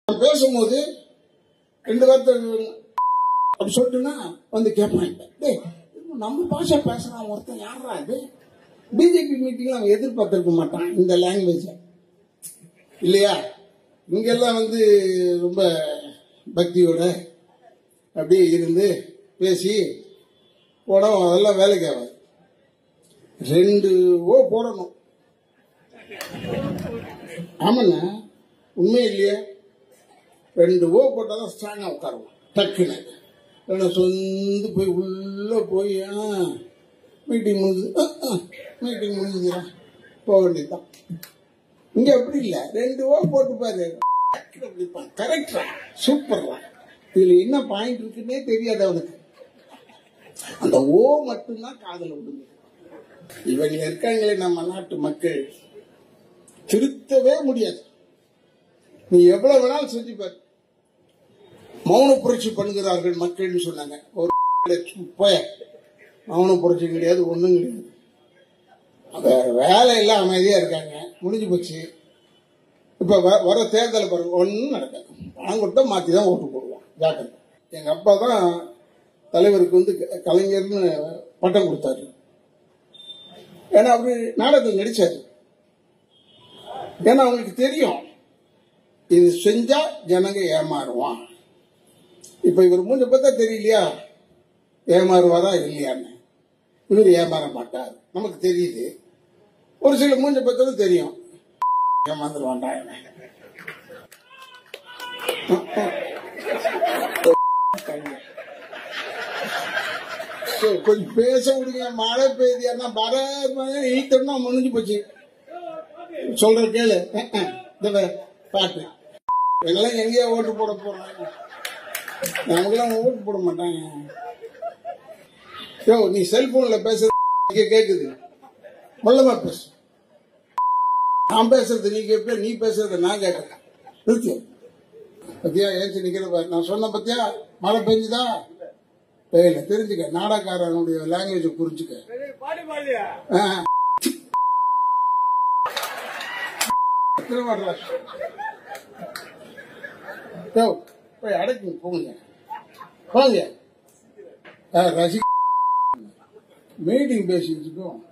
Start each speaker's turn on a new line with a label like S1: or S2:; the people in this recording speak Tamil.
S1: நான் பேசும்போது ரெண்டு வார்த்தை அப்படி சொல்லிட்டுனா வந்து கேட்பாங்க டேய் நம்ம பாஷை பேசுறான் ஒருத்தன் யாரா இது பிஜேபி மீட்டிங்ல அவன் எதிர்பார்த்திருக்க மாட்டான் இந்த லாங்குவேஜ் இல்லையா இங்கெல்லாம் வந்து ரொம்ப பக்தியோட அப்படியே இருந்து பேசி போனோம் அதெல்லாம் வேலைக்கு ஆகாது ரெண்டு ஓ போடணும் ஆமாண்ணா உண்மை இல்லையா ரெண்டு ஓ போட்டால் தான் ஸ்ட்ராங்காக உட்காருவோம் டக்குன்னு இல்லைன்னா சொந்து போய் உள்ளே போய் மீட்டிங் முடிஞ்சு மீட்டிங் முடிஞ்சுதுடா போக வேண்டியதுதான் இங்கே அப்படி இல்லை ரெண்டு ஓ போட்டு பாரு கரெக்டா சூப்பர்ரா இதில் என்ன பாயிண்ட் இருக்குன்னே தெரியாது அவனுக்கு அந்த ஓ மட்டும்தான் காதல விடுங்க இவங்க இருக்காங்களே நம்ம நாட்டு மக்கள் திருத்தவே முடியாது நீ எவ்வளவு வேணாலும் செஞ்சு பாரு மௌன புரட்சி பண்ணுகிறார்கள் மக்கள்னு சொன்னாங்க ஒரு போய மௌன புரட்சி கிடையாது ஒண்ணும் கிடையாது வேற வேலை எல்லாம் அமைதியா இருக்காங்க முடிஞ்சு போச்சு இப்ப வ- வர தேர்தல் பாருங்க ஒன்றும் நடக்காது பணம் கொடுத்தா மாத்தி தான் ஓட்டு போடுவோம் ஜாக்கிரதை எங்க அப்பா தான் தலைவருக்கு வந்து க- கலைஞர்னு பட்டம் கொடுத்தாரு ஏன்னா அவரு நாடகத்தில் நடிச்சாரு ஏன்னா அவங்களுக்கு தெரியும் இது செஞ்சா ஜனங்க ஏமாறுவான் இப்ப இவர் மூஞ்ச பார்த்தா தெரியலையா ஏமாறுவாரா இல்லையான்னு இவர் ஏமாற மாட்டார் நமக்கு தெரியுது ஒரு சில மூஞ்ச பார்த்தாலும் தெரியும் ஏமாந்துருவான்டா இவன். சரி, கொஞ்சம் பேச விடுங்க மழை பெய்யுது பர ஈத்தம்னா முடிஞ்சு போச்சு சொல்ற கேளு அஹ், அஹ். இந்த பாரு, பாட்டு எல்லாம் எங்கேயோ ஓட்டு போட போறாங்க நமக்கெல்லாம் ஓட்டு போட மாட்டாங்க யோ நீ செல்போன்ல பேசுறது இங்க கேக்குது மொல்லமா பேசு நான் பேசுறது நீ கேட்ப நீ பேசுறது நான் கேட்கறேன் நிறுத்து பத்தியா ஏச்சு நிக்கிற பாரு நான் சொன்ன பத்தியா மழை பெஞ்சுதா பெய்யல தெரிஞ்சுக்க நாடகாரனுடைய லாங்குவேஜ் புரிஞ்சுக்க ஆ. எத்தனை வரல யோ, போய் அடைக்கு போங்க போங்க ஆ, ரசி மீட்டிங் பேசிட்டு இருக்கோம்